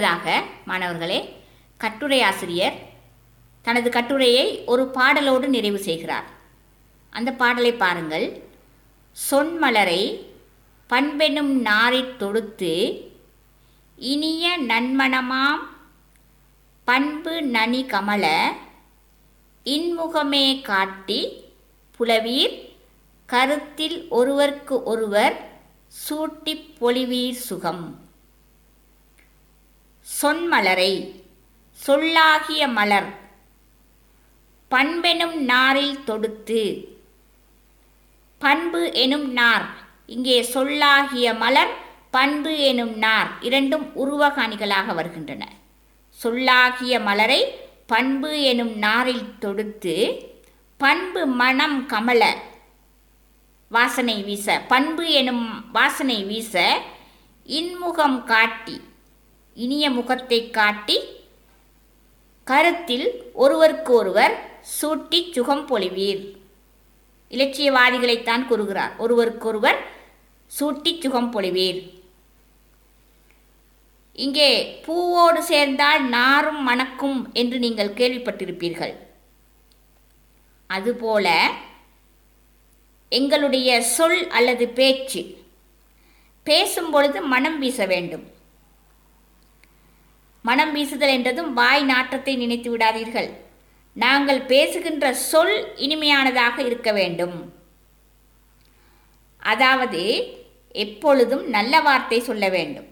அடுத்ததாக மாணவர்களே கட்டுரை ஆசிரியர் தனது கட்டுரையை ஒரு பாடலோடு நிறைவு செய்கிறார் அந்த பாடலை பாருங்கள் சொன்மலரை பண்பெனும் நாரைத் தொடுத்து இனிய நன்மணமாம் பண்பு நனி கமல இன்முகமே காட்டி புலவீர் கருத்தில் ஒருவர்க்கு ஒருவர் சூட்டிப் பொலிவீர் சுகம் சொன்மலரை சொல்லாகிய மலர் பண்பெனும் நாரில் தொடுத்து பண்பு எனும் நார் இங்கே சொல்லாகிய மலர் பண்பு எனும் நார் இரண்டும் உருவகாணிகளாக வருகின்றன சொல்லாகிய மலரை பண்பு எனும் நாரில் தொடுத்து பண்பு மனம் கமல வாசனை வீச பண்பு எனும் வாசனை வீச இன்முகம் காட்டி இனிய முகத்தை காட்டி கருத்தில் ஒருவருக்கு ஒருவர் சூட்டி சுகம் பொழிவீர் இலட்சியவாதிகளைத்தான் கூறுகிறார் ஒருவருக்கொருவர் சூட்டி சுகம் பொழிவீர் இங்கே பூவோடு சேர்ந்தால் நாரும் மணக்கும் என்று நீங்கள் கேள்விப்பட்டிருப்பீர்கள் அதுபோல எங்களுடைய சொல் அல்லது பேச்சு பேசும் பொழுது மனம் வீச வேண்டும் மனம் வீசுதல் என்றதும் வாய் நாற்றத்தை நினைத்து விடாதீர்கள் நாங்கள் பேசுகின்ற சொல் இனிமையானதாக இருக்க வேண்டும் அதாவது எப்பொழுதும் நல்ல வார்த்தை சொல்ல வேண்டும்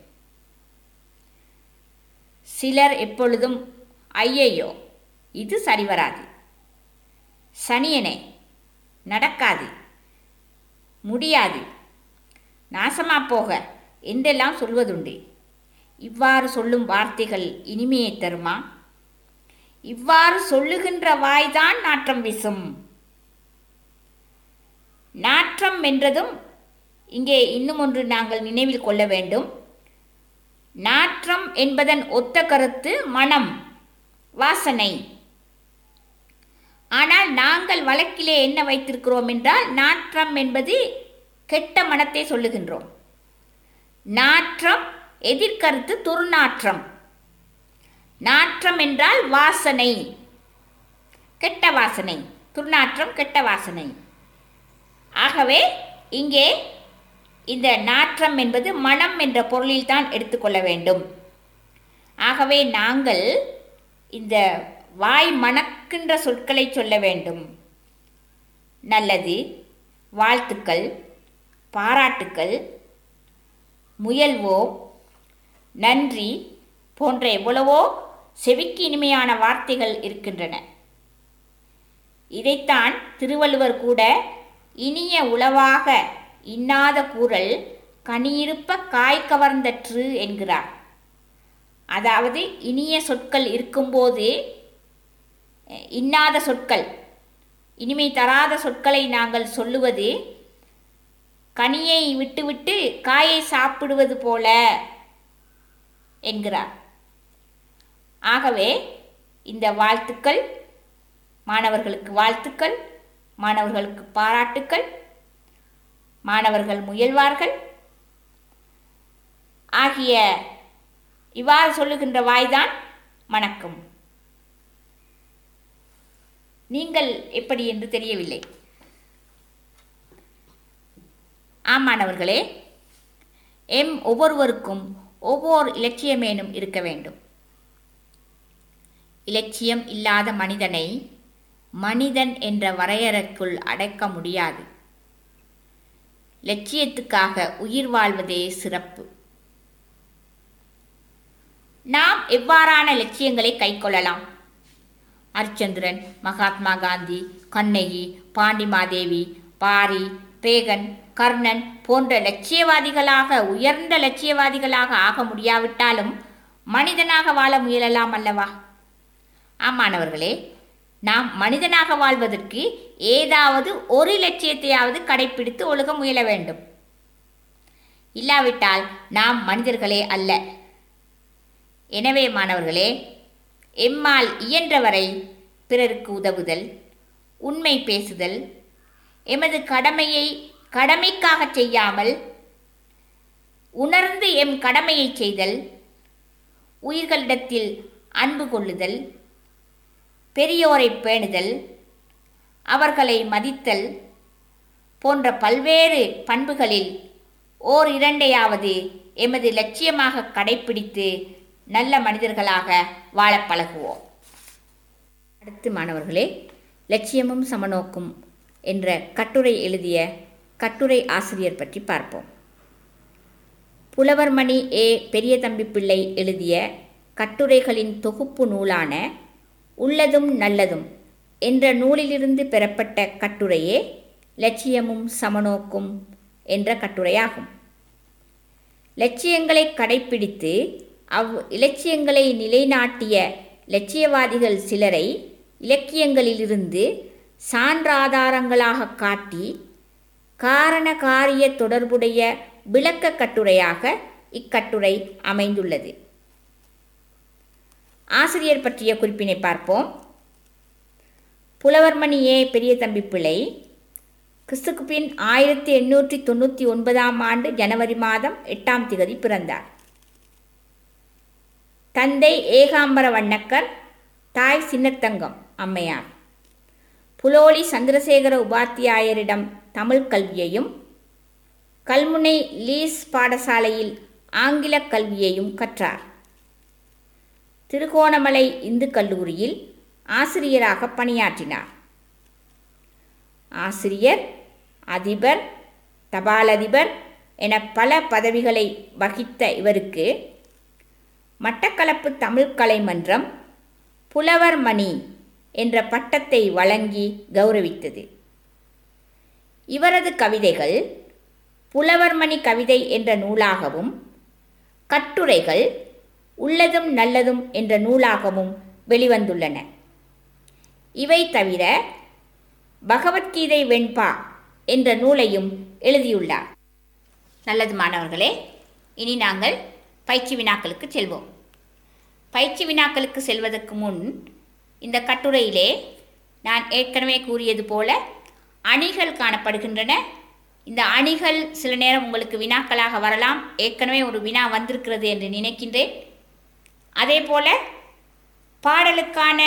சிலர் எப்பொழுதும் ஐயையோ இது சரி வராது சனியனே நடக்காது முடியாது நாசமா போக என்றெல்லாம் சொல்வதுண்டு இவ்வாறு சொல்லும் வார்த்தைகள் இனிமையை தருமா இவ்வாறு சொல்லுகின்ற வாய்தான் நாற்றம் வீசும் நாற்றம் என்றதும் இங்கே இன்னும் ஒன்று நாங்கள் நினைவில் கொள்ள வேண்டும் நாற்றம் என்பதன் ஒத்த கருத்து மனம் வாசனை ஆனால் நாங்கள் வழக்கிலே என்ன வைத்திருக்கிறோம் என்றால் நாற்றம் என்பது கெட்ட மனத்தை சொல்லுகின்றோம் நாற்றம் எதிர்கருத்து துர்நாற்றம் நாற்றம் என்றால் வாசனை கெட்ட வாசனை துர்நாற்றம் கெட்ட வாசனை ஆகவே இங்கே இந்த நாற்றம் என்பது மனம் என்ற பொருளில் தான் எடுத்துக்கொள்ள வேண்டும் ஆகவே நாங்கள் இந்த வாய் மணக்கின்ற சொற்களை சொல்ல வேண்டும் நல்லது வாழ்த்துக்கள் பாராட்டுக்கள் முயல்வோம் நன்றி போன்ற எவ்வளவோ செவிக்கு இனிமையான வார்த்தைகள் இருக்கின்றன இதைத்தான் திருவள்ளுவர் கூட இனிய உளவாக இன்னாத கூறல் கனியிருப்ப காய் கவர்ந்தற்று என்கிறார் அதாவது இனிய சொற்கள் இருக்கும்போது இன்னாத சொற்கள் இனிமை தராத சொற்களை நாங்கள் சொல்லுவது கனியை விட்டுவிட்டு காயை சாப்பிடுவது போல என்கிறார் ஆகவே இந்த வாழ்த்துக்கள் மாணவர்களுக்கு வாழ்த்துக்கள் மாணவர்களுக்கு பாராட்டுக்கள் மாணவர்கள் முயல்வார்கள் ஆகிய இவ்வாறு சொல்லுகின்ற வாய்தான் மணக்கும் நீங்கள் எப்படி என்று தெரியவில்லை ஆமாணவர்களே எம் ஒவ்வொருவருக்கும் ஒவ்வொரு இலட்சியமேனும் இருக்க வேண்டும் இலட்சியம் இல்லாத மனிதனை மனிதன் என்ற வரையறைக்குள் அடைக்க முடியாது லட்சியத்துக்காக உயிர் வாழ்வதே சிறப்பு நாம் எவ்வாறான லட்சியங்களை கைக்கொள்ளலாம் அரிச்சந்திரன் மகாத்மா காந்தி கண்ணகி பாண்டிமாதேவி பாரி பேகன் கர்ணன் போன்ற லட்சியவாதிகளாக உயர்ந்த லட்சியவாதிகளாக ஆக முடியாவிட்டாலும் மனிதனாக வாழ முயலலாம் அல்லவா ஆமானவர்களே நாம் மனிதனாக வாழ்வதற்கு ஏதாவது ஒரு லட்சியத்தையாவது கடைப்பிடித்து ஒழுக முயல வேண்டும் இல்லாவிட்டால் நாம் மனிதர்களே அல்ல எனவே மாணவர்களே எம்மால் இயன்றவரை பிறருக்கு உதவுதல் உண்மை பேசுதல் எமது கடமையை கடமைக்காக செய்யாமல் உணர்ந்து எம் கடமையை செய்தல் உயிர்களிடத்தில் அன்பு கொள்ளுதல் பெரியோரை பேணுதல் அவர்களை மதித்தல் போன்ற பல்வேறு பண்புகளில் ஓர் இரண்டையாவது எமது லட்சியமாக கடைப்பிடித்து நல்ல மனிதர்களாக வாழப் பழகுவோம் அடுத்து மாணவர்களே லட்சியமும் சமநோக்கும் என்ற கட்டுரை எழுதிய கட்டுரை ஆசிரியர் பற்றி பார்ப்போம் புலவர்மணி ஏ பெரிய தம்பி பிள்ளை எழுதிய கட்டுரைகளின் தொகுப்பு நூலான உள்ளதும் நல்லதும் என்ற நூலிலிருந்து பெறப்பட்ட கட்டுரையே லட்சியமும் சமநோக்கும் என்ற கட்டுரையாகும் லட்சியங்களை கடைப்பிடித்து அவ் இலட்சியங்களை நிலைநாட்டிய லட்சியவாதிகள் சிலரை இலக்கியங்களிலிருந்து சான்றாதாரங்களாக காட்டி காரண காரிய தொடர்புடைய விளக்க கட்டுரையாக இக்கட்டுரை அமைந்துள்ளது ஆசிரியர் பற்றிய குறிப்பினை பார்ப்போம் புலவர்மணி ஏ பெரிய தம்பி பிள்ளை கிறிஸ்துக்கு பின் ஆயிரத்தி எண்ணூற்றி தொண்ணூற்றி ஒன்பதாம் ஆண்டு ஜனவரி மாதம் எட்டாம் திகதி பிறந்தார் தந்தை ஏகாம்பர வண்ணக்கர் தாய் சின்னத்தங்கம் அம்மையார் புலோலி சந்திரசேகர உபாத்தியாயரிடம் தமிழ் கல்வியையும் கல்முனை லீஸ் பாடசாலையில் ஆங்கில கல்வியையும் கற்றார் திருகோணமலை இந்து கல்லூரியில் ஆசிரியராக பணியாற்றினார் ஆசிரியர் அதிபர் தபாலதிபர் என பல பதவிகளை வகித்த இவருக்கு மட்டக்களப்பு தமிழ் கலைமன்றம் புலவர் மணி என்ற பட்டத்தை வழங்கி கௌரவித்தது இவரது கவிதைகள் புலவர்மணி கவிதை என்ற நூலாகவும் கட்டுரைகள் உள்ளதும் நல்லதும் என்ற நூலாகவும் வெளிவந்துள்ளன இவை தவிர பகவத்கீதை வெண்பா என்ற நூலையும் எழுதியுள்ளார் நல்லது மாணவர்களே இனி நாங்கள் பயிற்சி வினாக்களுக்கு செல்வோம் பயிற்சி வினாக்களுக்கு செல்வதற்கு முன் இந்த கட்டுரையிலே நான் ஏற்கனவே கூறியது போல அணிகள் காணப்படுகின்றன இந்த அணிகள் சில நேரம் உங்களுக்கு வினாக்களாக வரலாம் ஏற்கனவே ஒரு வினா வந்திருக்கிறது என்று நினைக்கின்றேன் அதே போல பாடலுக்கான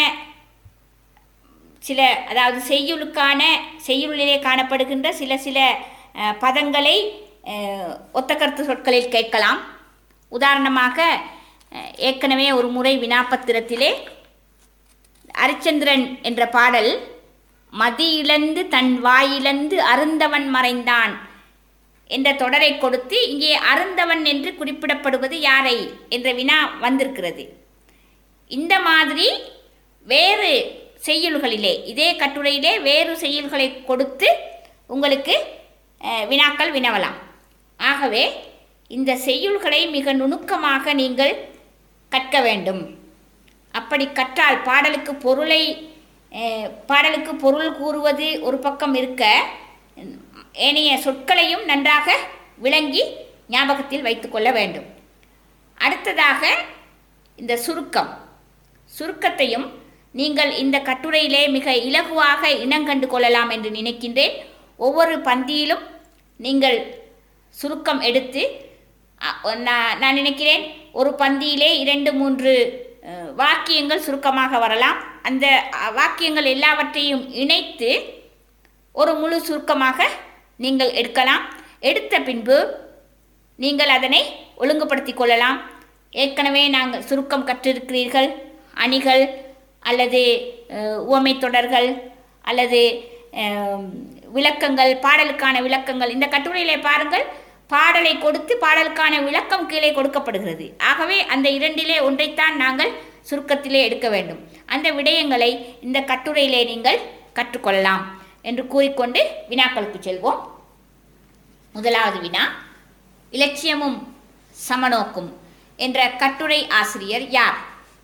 சில அதாவது செய்யுளுக்கான செய்யுளிலே காணப்படுகின்ற சில சில அஹ், பதங்களை அஹ், ஒத்த கருத்து சொற்களில் கேட்கலாம் உதாரணமாக அஹ், ஏற்கனவே ஒரு முறை வினாப்பத்திரத்திலே அரிச்சந்திரன் என்ற பாடல் மதி இழந்து தன் வாயிழந்து அருந்தவன் மறைந்தான் என்ற தொடரை கொடுத்து இங்கே அருந்தவன் என்று குறிப்பிடப்படுவது யாரை என்ற வினா வந்திருக்கிறது இந்த மாதிரி வேறு செய்யுள்களிலே இதே கட்டுரையிலே வேறு செய்யுள்களை கொடுத்து உங்களுக்கு அஹ், வினாக்கள் வினவலாம் ஆகவே இந்த செய்யுள்களை மிக நுணுக்கமாக நீங்கள் கற்க வேண்டும் அப்படி கற்றால் பாடலுக்கு பொருளை அஹ், பாடலுக்கு பொருள் கூறுவது ஒரு பக்கம் இருக்க ஏனைய சொற்களையும் நன்றாக விளங்கி ஞாபகத்தில் வைத்துக்கொள்ள வேண்டும் அடுத்ததாக இந்த சுருக்கம் சுருக்கத்தையும் நீங்கள் இந்த கட்டுரையிலே மிக இலகுவாக இனங்கண்டு கொள்ளலாம் என்று நினைக்கின்றேன் ஒவ்வொரு பந்தியிலும் நீங்கள் சுருக்கம் எடுத்து அ- நான் நான் நினைக்கிறேன் ஒரு பந்தியிலே இரண்டு மூன்று அஹ், வாக்கியங்கள் சுருக்கமாக வரலாம் அந்த அ, வாக்கியங்கள் எல்லாவற்றையும் இணைத்து ஒரு முழு சுருக்கமாக நீங்கள் எடுக்கலாம் எடுத்த பின்பு நீங்கள் அதனை ஒழுங்குபடுத்திக் கொள்ளலாம் ஏற்கனவே நாங்கள் சுருக்கம் கற்றிருக்கிறீர்கள் அணிகள் அல்லது அஹ், உவமைத் தொடர்கள் அல்லது அஹ், விளக்கங்கள் பாடலுக்கான விளக்கங்கள் இந்த கட்டுரையிலே பாருங்கள் பாடலை கொடுத்து பாடலுக்கான விளக்கம் கீழே கொடுக்கப்படுகிறது ஆகவே அந்த இரண்டிலே ஒன்றைத்தான் நாங்கள் சுருக்கத்திலே எடுக்க வேண்டும் அந்த விடயங்களை இந்த கட்டுரையிலே நீங்கள் கற்றுக்கொள்ளலாம் என்று கூறிக்கொண்டு வினாக்களுக்கு செல்வோம் முதலாவது வினா இலட்சியமும் சமநோக்கும் என்ற கட்டுரை ஆசிரியர் யார்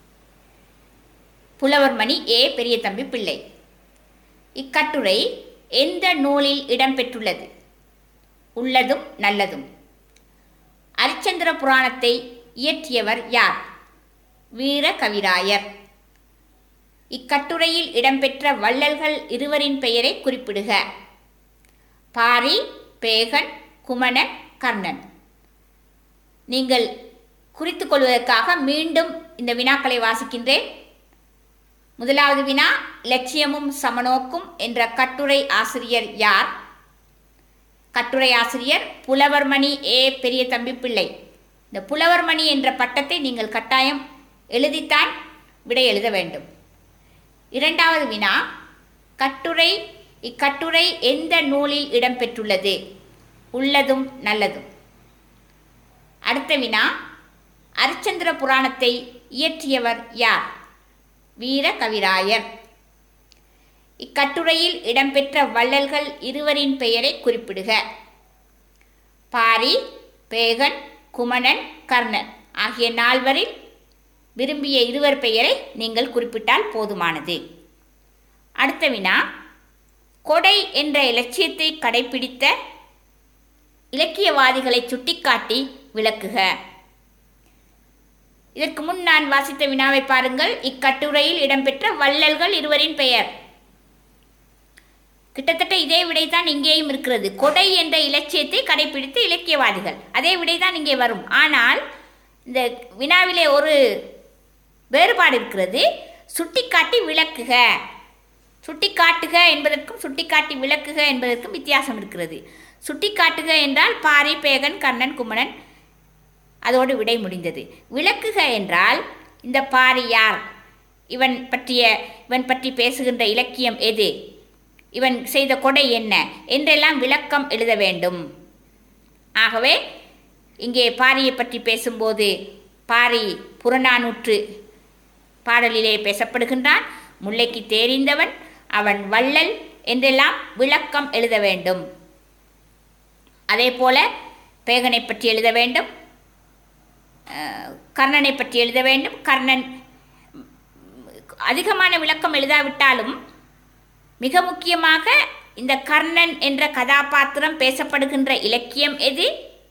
புலவர்மணி ஏ பெரியதம்பி பிள்ளை இக்கட்டுரை எந்த நூலில் இடம்பெற்றுள்ளது உள்ளதும் நல்லதும் அரிச்சந்திர புராணத்தை இயற்றியவர் யார் வீர கவிராயர் இக்கட்டுரையில் இடம்பெற்ற வள்ளல்கள் இருவரின் பெயரை குறிப்பிடுக பாரி பேகன் குமணன் கர்ணன் நீங்கள் குறித்து கொள்வதற்காக மீண்டும் இந்த வினாக்களை வாசிக்கின்றேன் முதலாவது வினா லட்சியமும் சமநோக்கும் என்ற கட்டுரை ஆசிரியர் யார் கட்டுரை ஆசிரியர் புலவர்மணி ஏ பெரிய தம்பி பிள்ளை இந்த புலவர்மணி என்ற பட்டத்தை நீங்கள் கட்டாயம் எழுதித்தான் விடை எழுத வேண்டும் இரண்டாவது வினா கட்டுரை இக்கட்டுரை எந்த நூலில் இடம்பெற்றுள்ளது உள்ளதும் நல்லதும் அடுத்த வினா அரிச்சந்திர புராணத்தை இயற்றியவர் யார் வீர கவிராயர் இக்கட்டுரையில் இடம்பெற்ற வள்ளல்கள் இருவரின் பெயரை குறிப்பிடுக பாரி பேகன் குமணன் கர்ணன் ஆகிய நால்வரில் விரும்பிய இருவர் பெயரை நீங்கள் குறிப்பிட்டால் போதுமானது அடுத்த வினா கொடை என்ற இலட்சியத்தை கடைபிடித்த இலக்கியவாதிகளை சுட்டிக்காட்டி விளக்குக இதற்கு முன் நான் வாசித்த வினாவை பாருங்கள் இக்கட்டுரையில் இடம்பெற்ற வள்ளல்கள் இருவரின் பெயர் கிட்டத்தட்ட இதே விடைதான் இங்கேயும் இருக்கிறது கொடை என்ற இலட்சியத்தை கடைபிடித்த இலக்கியவாதிகள் அதே விடைதான் இங்கே வரும் ஆனால் இந்த வினாவிலே ஒரு வேறுபாடு இருக்கிறது சுட்டிக்காட்டி விளக்குக சுட்டிக்காட்டுக என்பதற்கும் சுட்டிக்காட்டி விளக்குக என்பதற்கும் வித்தியாசம் இருக்கிறது சுட்டிக்காட்டுக என்றால் பாரி பேகன் கண்ணன் குமணன் அதோடு விடை முடிந்தது விளக்குக என்றால் இந்த பாரி யார் இவன் பற்றிய இவன் பற்றி பேசுகின்ற இலக்கியம் எது இவன் செய்த கொடை என்ன என்றெல்லாம் விளக்கம் எழுத வேண்டும் ஆகவே இங்கே பாரியை பற்றி பேசும்போது பாரி புறநானூற்று பாடலிலே பேசப்படுகின்றான் முல்லைக்கு தேறிந்தவன் அவன் வள்ளல் என்றெல்லாம் விளக்கம் எழுத வேண்டும் அதே போல பேகனை பற்றி எழுத வேண்டும் அஹ், கர்ணனை பற்றி எழுத வேண்டும் கர்ணன் அதிகமான விளக்கம் எழுதாவிட்டாலும் மிக முக்கியமாக இந்த கர்ணன் என்ற கதாபாத்திரம் பேசப்படுகின்ற இலக்கியம் எது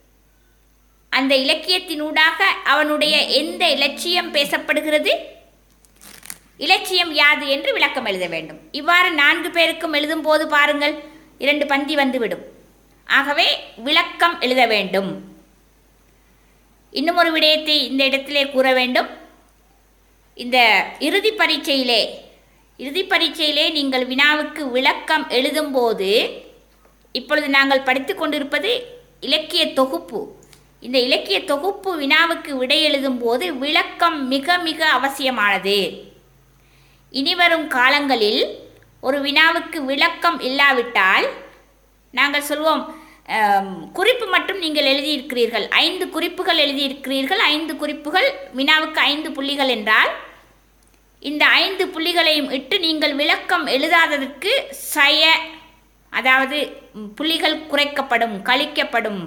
அந்த இலக்கியத்தினூடாக அவனுடைய எந்த இலட்சியம் பேசப்படுகிறது இலட்சியம் யாது என்று விளக்கம் எழுத வேண்டும் இவ்வாறு நான்கு பேருக்கும் எழுதும் போது பாருங்கள் இரண்டு பந்தி வந்துவிடும் ஆகவே விளக்கம் எழுத வேண்டும் இன்னும் ஒரு விடயத்தை இந்த இடத்திலே கூற வேண்டும் இந்த இறுதி பரீட்சையிலே இறுதி பரீட்சையிலே நீங்கள் வினாவுக்கு விளக்கம் எழுதும்போது இப்பொழுது நாங்கள் படித்து கொண்டிருப்பது இலக்கிய தொகுப்பு இந்த இலக்கிய தொகுப்பு வினாவுக்கு விடை எழுதும்போது விளக்கம் மிக மிக அவசியமானது இனிவரும் காலங்களில் ஒரு வினாவுக்கு விளக்கம் இல்லாவிட்டால் நாங்கள் சொல்வோம் ஆம், குறிப்பு மட்டும் நீங்கள் எழுதியிருக்கிறீர்கள் ஐந்து குறிப்புகள் எழுதியிருக்கிறீர்கள் ஐந்து குறிப்புகள் வினாவுக்கு ஐந்து புள்ளிகள் என்றால் இந்த ஐந்து புள்ளிகளையும் இட்டு நீங்கள் விளக்கம் எழுதாததற்கு சய அதாவது ம், புள்ளிகள் குறைக்கப்படும் கழிக்கப்படும்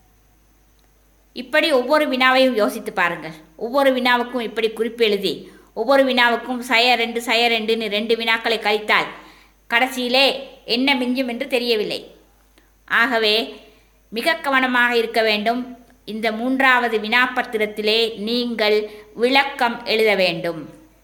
இப்படி ஒவ்வொரு வினாவையும் யோசித்து பாருங்கள் ஒவ்வொரு வினாவுக்கும் இப்படி குறிப்பு எழுதி ஒவ்வொரு வினாவுக்கும் சய ரெண்டு சய ரெண்டுன்னு ரெண்டு வினாக்களை கழித்தால் கடைசியிலே என்ன மிஞ்சும் என்று தெரியவில்லை ஆகவே மிக கவனமாக இருக்க வேண்டும் இந்த மூன்றாவது வினாப்பத்திரத்திலே நீங்கள் விளக்கம் எழுத வேண்டும்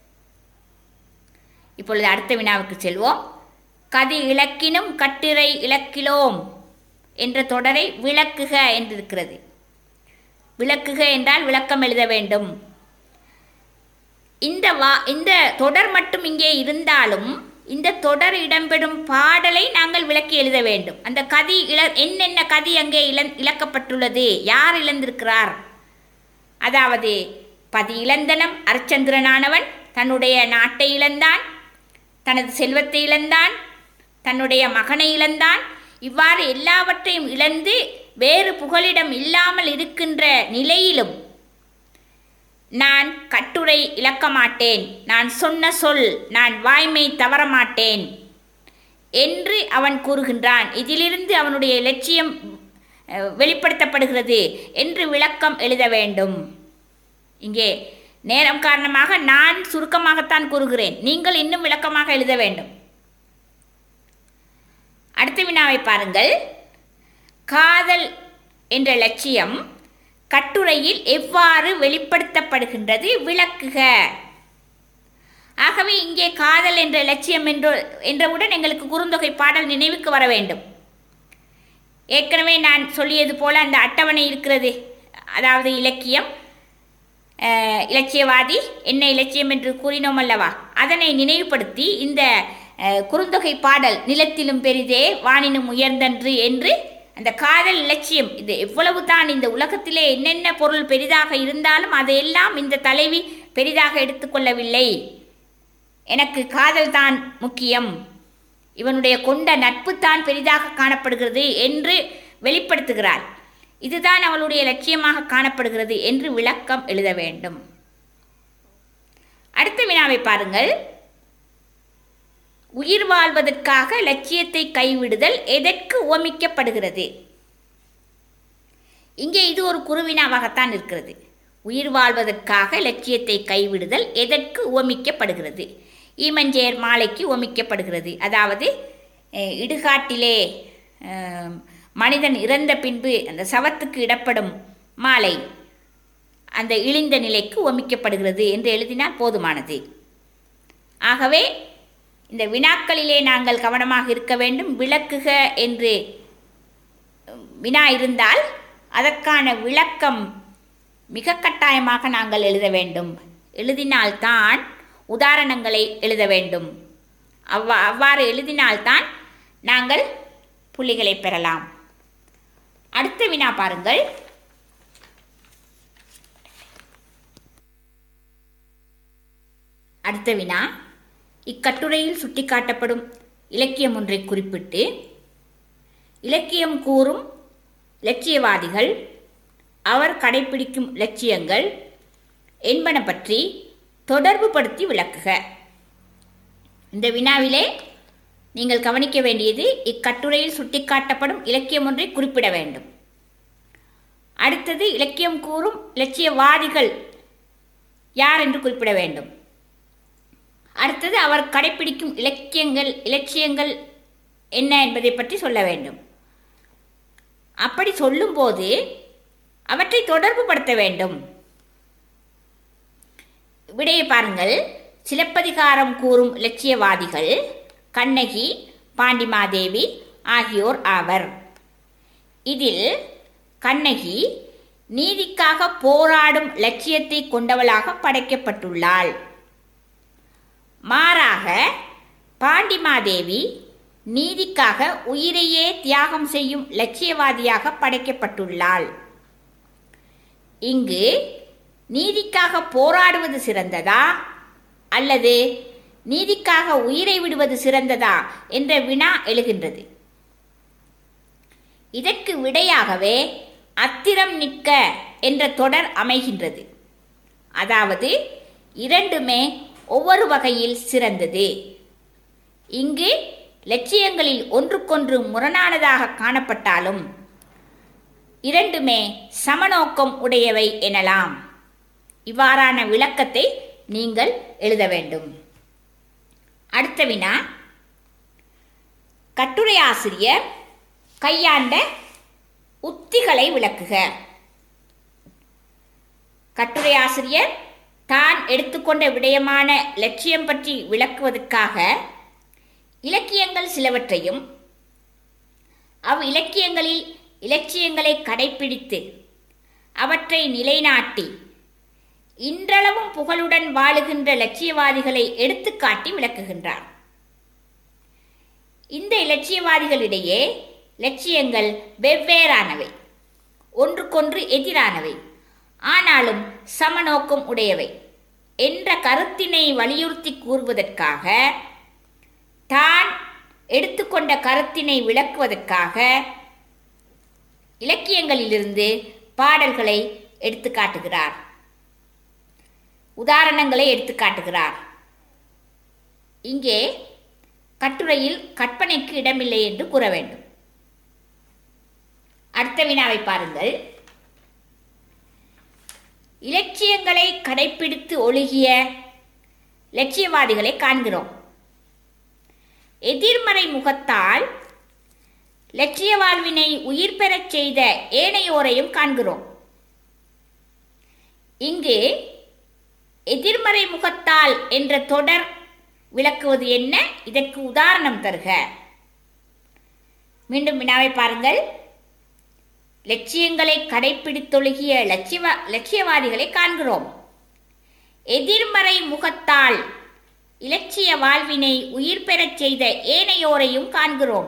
இப்பொழுது அடுத்த வினாவுக்கு செல்வோம் கதி இலக்கினும் கட்டுரை இலக்கிலோம் என்ற தொடரை விளக்குக என்றிருக்கிறது விளக்குக என்றால் விளக்கம் எழுத வேண்டும் இந்த வா இந்த தொடர் மட்டும் இங்கே இருந்தாலும் இந்த தொடர் இடம்பெறும் பாடலை நாங்கள் விளக்கி எழுத வேண்டும் அந்த கதி இழ என்னென்ன கதி அங்கே இழந் இழக்கப்பட்டுள்ளது யார் இழந்திருக்கிறார் அதாவது பதி இழந்தனம் அரிச்சந்திரனானவன் தன்னுடைய நாட்டை இழந்தான் தனது செல்வத்தை இழந்தான் தன்னுடைய மகனை இழந்தான் இவ்வாறு எல்லாவற்றையும் இழந்து வேறு புகலிடம் இல்லாமல் இருக்கின்ற நிலையிலும் நான் கட்டுரை இழக்க மாட்டேன் நான் சொன்ன சொல் நான் வாய்மை தவறமாட்டேன் என்று அவன் கூறுகின்றான் இதிலிருந்து அவனுடைய லட்சியம் அஹ், வெளிப்படுத்தப்படுகிறது என்று விளக்கம் எழுத வேண்டும் இங்கே நேரம் காரணமாக நான் சுருக்கமாகத்தான் கூறுகிறேன் நீங்கள் இன்னும் விளக்கமாக எழுத வேண்டும் அடுத்த வினாவை பாருங்கள் காதல் என்ற லட்சியம் கட்டுரையில் எவ்வாறு வெளிப்படுத்தப்படுகின்றது விளக்குக ஆகவே இங்கே காதல் என்ற லட்சியம் என்று என்றவுடன் எங்களுக்கு குறுந்தொகை பாடல் நினைவுக்கு வர வேண்டும் ஏற்கனவே நான் சொல்லியது போல அந்த அட்டவணை இருக்கிறது அதாவது இலக்கியம் அஹ், இலட்சியவாதி என்ன இலட்சியம் என்று கூறினோம் அல்லவா அதனை நினைவுபடுத்தி இந்த அஹ், குறுந்தொகை பாடல் நிலத்திலும் பெரிதே வானினும் உயர்ந்தன்று என்று அந்த காதல் இலட்சியம் இது எவ்வளவு தான் இந்த உலகத்திலே என்னென்ன பொருள் பெரிதாக இருந்தாலும் அதையெல்லாம் இந்த தலைவி பெரிதாக எடுத்துக்கொள்ளவில்லை எனக்கு காதல் தான் முக்கியம் இவனுடைய கொண்ட நட்பு தான் பெரிதாக காணப்படுகிறது என்று வெளிப்படுத்துகிறாள் இதுதான் அவளுடைய லட்சியமாக காணப்படுகிறது என்று விளக்கம் எழுத வேண்டும் அடுத்த வினாவை பாருங்கள் உயிர் வாழ்வதற்காக லட்சியத்தை கைவிடுதல் எதற்கு உவமிக்கப்படுகிறது இங்கே இது ஒரு குருவினாவாகத்தான் இருக்கிறது உயிர் வாழ்வதற்காக லட்சியத்தை கைவிடுதல் எதற்கு உவமிக்கப்படுகிறது ஈமஞ்சேர் மாலைக்கு உவமிக்கப்படுகிறது அதாவது அஹ், இடுகாட்டிலே அஹ், மனிதன் இறந்த பின்பு அந்த சவத்துக்கு இடப்படும் மாலை அந்த இழிந்த நிலைக்கு உவமிக்கப்படுகிறது என்று எழுதினால் போதுமானது ஆகவே இந்த வினாக்களிலே நாங்கள் கவனமாக இருக்க வேண்டும் விளக்குக என்று வினா இருந்தால் அதற்கான விளக்கம் மிக கட்டாயமாக நாங்கள் எழுத வேண்டும் எழுதினால்தான் உதாரணங்களை எழுத வேண்டும் அவ்வா அவ்வாறு எழுதினால்தான் நாங்கள் புள்ளிகளை பெறலாம் அடுத்த வினா பாருங்கள் அடுத்த வினா இக்கட்டுரையில் சுட்டிக்காட்டப்படும் இலக்கியம் ஒன்றை குறிப்பிட்டு இலக்கியம் கூறும் இலட்சியவாதிகள் அவர் கடைப்பிடிக்கும் இலட்சியங்கள் என்பன பற்றி தொடர்புபடுத்தி விளக்குக இந்த வினாவிலே நீங்கள் கவனிக்க வேண்டியது இக்கட்டுரையில் சுட்டிக்காட்டப்படும் இலக்கியம் ஒன்றை குறிப்பிட வேண்டும் அடுத்தது இலக்கியம் கூறும் இலட்சியவாதிகள் யார் என்று குறிப்பிட வேண்டும் அடுத்தது அவர் கடைப்பிடிக்கும் இலக்கியங்கள் இலட்சியங்கள் என்ன என்பதை பற்றி சொல்ல வேண்டும் அப்படி சொல்லும்போது அவற்றை தொடர்புபடுத்த வேண்டும் விடையை பாருங்கள் சிலப்பதிகாரம் கூறும் இலட்சியவாதிகள் கண்ணகி பாண்டிமாதேவி ஆகியோர் ஆவர் இதில் கண்ணகி நீதிக்காக போராடும் லட்சியத்தை கொண்டவளாக படைக்கப்பட்டுள்ளாள் மாறாக பாண்டிமாதேவி நீதிக்காக உயிரையே தியாகம் செய்யும் லட்சியவாதியாக படைக்கப்பட்டுள்ளாள் இங்கு நீதிக்காக போராடுவது சிறந்ததா அல்லது நீதிக்காக உயிரை விடுவது சிறந்ததா என்ற வினா எழுகின்றது இதற்கு விடையாகவே அத்திரம் நிற்க என்ற தொடர் அமைகின்றது அதாவது இரண்டுமே ஒவ்வொரு வகையில் சிறந்தது இங்கு லட்சியங்களில் ஒன்றுக்கொன்று முரணானதாக காணப்பட்டாலும் இரண்டுமே சமநோக்கம் உடையவை எனலாம் இவ்வாறான விளக்கத்தை நீங்கள் எழுத வேண்டும் அடுத்த வினா கட்டுரை ஆசிரியர் கையாண்ட உத்திகளை விளக்குக கட்டுரை ஆசிரியர் தான் எடுத்துக்கொண்ட விடயமான லட்சியம் பற்றி விளக்குவதற்காக இலக்கியங்கள் சிலவற்றையும் அவ் இலக்கியங்களில் இலட்சியங்களை கடைப்பிடித்து அவற்றை நிலைநாட்டி இன்றளவும் புகழுடன் வாழுகின்ற லட்சியவாதிகளை எடுத்துக்காட்டி விளக்குகின்றார் இந்த இலட்சியவாதிகளிடையே லட்சியங்கள் வெவ்வேறானவை ஒன்றுக்கொன்று எதிரானவை ஆனாலும் சமநோக்கம் உடையவை என்ற கருத்தினை வலியுறுத்தி கூறுவதற்காக தான் எடுத்துக்கொண்ட கருத்தினை விளக்குவதற்காக இலக்கியங்களிலிருந்து பாடல்களை எடுத்துக்காட்டுகிறார் உதாரணங்களை எடுத்துக்காட்டுகிறார் இங்கே கட்டுரையில் கற்பனைக்கு இடமில்லை என்று கூற வேண்டும் அடுத்த வினாவை பாருங்கள் இலட்சியங்களை கடைப்பிடித்து ஒழுகிய லட்சியவாதிகளை காண்கிறோம் எதிர்மறை முகத்தால் லட்சிய வாழ்வினை உயிர் பெறச் செய்த ஏனையோரையும் காண்கிறோம் இங்கு எதிர்மறை முகத்தால் என்ற தொடர் விளக்குவது என்ன இதற்கு உதாரணம் தருக மீண்டும் வினாவை பாருங்கள் லட்சியங்களை கடைப்பிடித்தொழுகிய லட்சியவா லட்சியவாதிகளை காண்கிறோம் எதிர்மறை முகத்தால் இலட்சிய வாழ்வினை உயிர் பெறச் செய்த ஏனையோரையும் காண்கிறோம்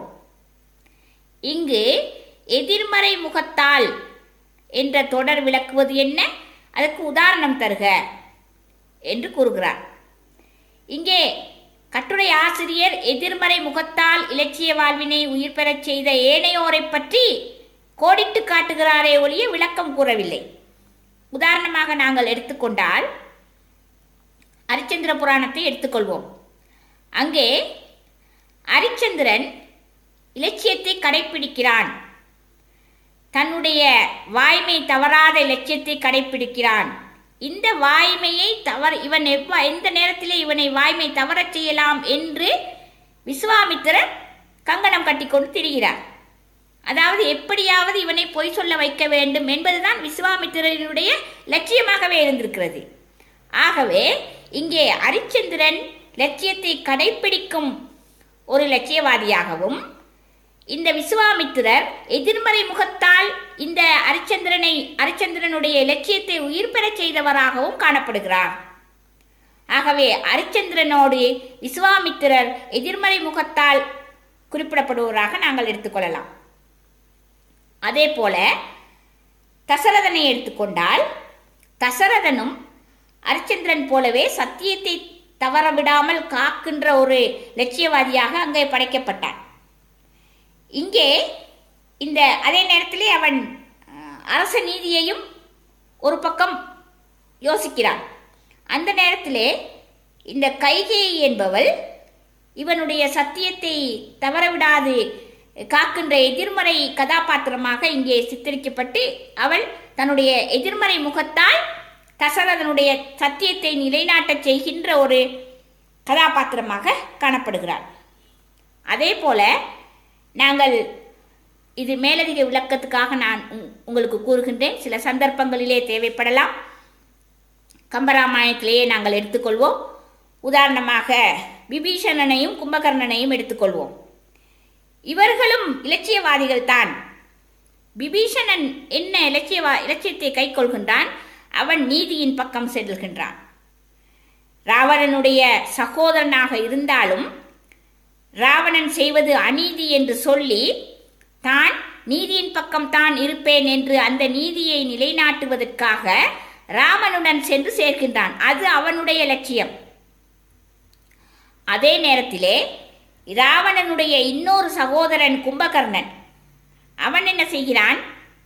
இங்கு எதிர்மறை முகத்தால் என்ற தொடர் விளக்குவது என்ன அதற்கு உதாரணம் தருக என்று கூறுகிறார் இங்கே கட்டுரை ஆசிரியர் எதிர்மறை முகத்தால் இலட்சிய வாழ்வினை உயிர் பெறச் செய்த ஏனையோரை பற்றி கோடிட்டு காட்டுகிறாரே ஒழிய விளக்கம் கூறவில்லை உதாரணமாக நாங்கள் எடுத்துக்கொண்டால் அரிச்சந்திர புராணத்தை எடுத்துக்கொள்வோம் அங்கே அரிச்சந்திரன் இலட்சியத்தை கடைப்பிடிக்கிறான் தன்னுடைய வாய்மை தவறாத இலட்சியத்தை கடைப்பிடிக்கிறான் இந்த வாய்மையை தவற இவன் எவ்வா எந்த நேரத்திலே இவனை வாய்மை தவறச் செய்யலாம் என்று விஸ்வாமித்திரர் கங்கணம் கட்டிக்கொண்டு திரிகிறார் அதாவது எப்படியாவது இவனை பொய் சொல்ல வைக்க வேண்டும் என்பதுதான் விஸ்வாமித்திரனுடைய லட்சியமாகவே இருந்திருக்கிறது ஆகவே இங்கே அரிச்சந்திரன் லட்சியத்தை கடைப்பிடிக்கும் ஒரு லட்சியவாதியாகவும் இந்த விஸ்வாமித்திரர் எதிர்மறை முகத்தால் இந்த அரிச்சந்திரனை அரிச்சந்திரனுடைய லட்சியத்தை உயிர் பெறச் செய்தவராகவும் காணப்படுகிறார் ஆகவே அரிச்சந்திரனோடு விஸ்வாமித்திரர் எதிர்மறை முகத்தால் குறிப்பிடப்படுவராக நாங்கள் எடுத்துக்கொள்ளலாம் அதே போல தசரதனை எடுத்துக்கொண்டால் தசரதனும் அரிச்சந்திரன் போலவே சத்தியத்தை தவறவிடாமல் காக்கின்ற ஒரு லட்சியவாதியாக அங்கே படைக்கப்பட்டான் இங்கே இந்த அதே நேரத்திலே அவன் அஹ், அரச நீதியையும் ஒரு பக்கம் யோசிக்கிறான் அந்த நேரத்திலே இந்த கைகேயி என்பவள் இவனுடைய சத்தியத்தை தவறவிடாது காக்கின்ற எதிர்மறை கதாபாத்திரமாக இங்கே சித்தரிக்கப்பட்டு அவள் தன்னுடைய எதிர்மறை முகத்தால் தசரதனுடைய சத்தியத்தை நிலைநாட்டச் செய்கின்ற ஒரு கதாபாத்திரமாக காணப்படுகிறாள் அதே போல நாங்கள் இது மேலதிக விளக்கத்துக்காக நான் உங்- உங்களுக்கு கூறுகின்றேன் சில சந்தர்ப்பங்களிலே தேவைப்படலாம் கம்பராமாயணத்திலேயே நாங்கள் எடுத்துக்கொள்வோம் உதாரணமாக விபீஷணனையும் கும்பகர்ணனையும் எடுத்துக்கொள்வோம் இவர்களும் இலட்சியவாதிகள் தான் விபீஷணன் என்ன இலட்சியவா இலட்சியத்தை கைக்கொள்கின்றான் அவன் நீதியின் பக்கம் செல்கின்றான் ராவணனுடைய சகோதரனாக இருந்தாலும் ராவணன் செய்வது அநீதி என்று சொல்லி தான் நீதியின் பக்கம் தான் இருப்பேன் என்று அந்த நீதியை நிலைநாட்டுவதற்காக ராமனுடன் சென்று சேர்க்கின்றான் அது அவனுடைய லட்சியம் அதே நேரத்திலே ராவணனுடைய இன்னொரு சகோதரன் கும்பகர்ணன் அவன் என்ன செய்கிறான்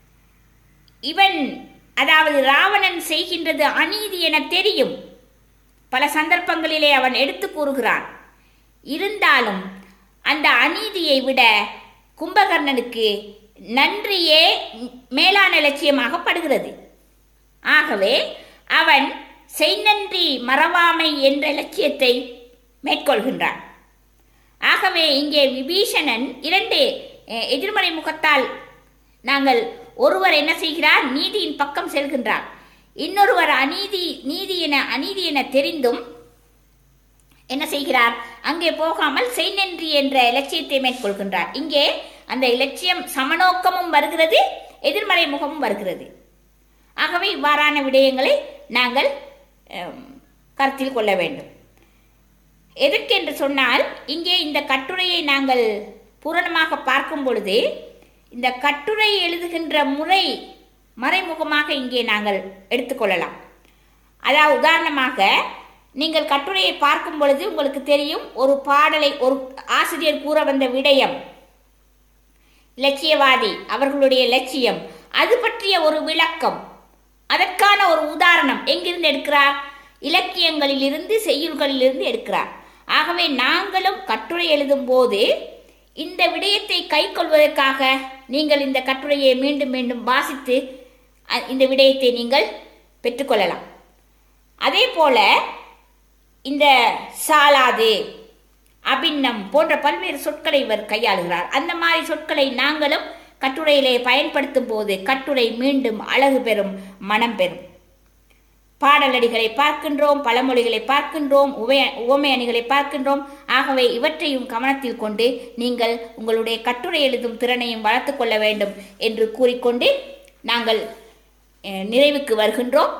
இவன் அதாவது ராவணன் செய்கின்றது அநீதி என தெரியும் பல சந்தர்ப்பங்களிலே அவன் எடுத்து கூறுகிறான் இருந்தாலும் அந்த அநீதியை விட கும்பகர்ணனுக்கு நன்றியே மேலான லட்சியமாக படுகிறது ஆகவே அவன் செய்நன்றி மறவாமை என்ற லட்சியத்தை மேற்கொள்கின்றான் ஆகவே இங்கே விபீஷணன் இரண்டு அஹ், எதிர்மறை முகத்தால் நாங்கள் ஒருவர் என்ன செய்கிறார் நீதியின் பக்கம் செல்கின்றார் இன்னொருவர் அநீதி நீதி என அநீதி என தெரிந்தும் என்ன செய்கிறார் அங்கே போகாமல் செய்நன்றி என்ற இலட்சியத்தை மேற்கொள்கின்றார் இங்கே அந்த இலட்சியம் சமநோக்கமும் வருகிறது எதிர்மறை முகமும் வருகிறது ஆகவே இவ்வாறான விடயங்களை நாங்கள் அம், கருத்தில் கொள்ள வேண்டும் எதற்கு என்று சொன்னால் இங்கே இந்த கட்டுரையை நாங்கள் பூரணமாக பார்க்கும் பொழுது இந்த கட்டுரை எழுதுகின்ற முறை மறைமுகமாக இங்கே நாங்கள் எடுத்துக்கொள்ளலாம் அதாவது உதாரணமாக நீங்கள் கட்டுரையை பார்க்கும் பொழுது உங்களுக்கு தெரியும் ஒரு பாடலை ஒரு ஆசிரியர் கூற வந்த விடயம் இலட்சியவாதி அவர்களுடைய லட்சியம் அது பற்றிய ஒரு விளக்கம் அதற்கான ஒரு உதாரணம் எங்கிருந்து எடுக்கிறார் இலக்கியங்களிலிருந்து செய்யுள்களிலிருந்து எடுக்கிறார் ஆகவே நாங்களும் கட்டுரை எழுதும் போது இந்த விடயத்தை கைக்கொள்வதற்காக நீங்கள் இந்த கட்டுரையை மீண்டும் மீண்டும் வாசித்து அ- இந்த விடயத்தை நீங்கள் பெற்றுக்கொள்ளலாம் அதே போல இந்த சாலாது அபின்னம் போன்ற பல்வேறு சொற்களை இவர் கையாளுகிறார் அந்த மாதிரி சொற்களை நாங்களும் கட்டுரையிலே பயன்படுத்தும் போது கட்டுரை மீண்டும் அழகு பெறும் மனம் பெறும் பாடலடிகளை பார்க்கின்றோம் பழமொழிகளை பார்க்கின்றோம் உபய உவமை அணிகளை பார்க்கின்றோம் ஆகவே இவற்றையும் கவனத்தில் கொண்டு நீங்கள் உங்களுடைய கட்டுரை எழுதும் திறனையும் வளர்த்துக் கொள்ள வேண்டும் என்று கூறிக்கொண்டு நாங்கள் அஹ், நிறைவுக்கு வருகின்றோம்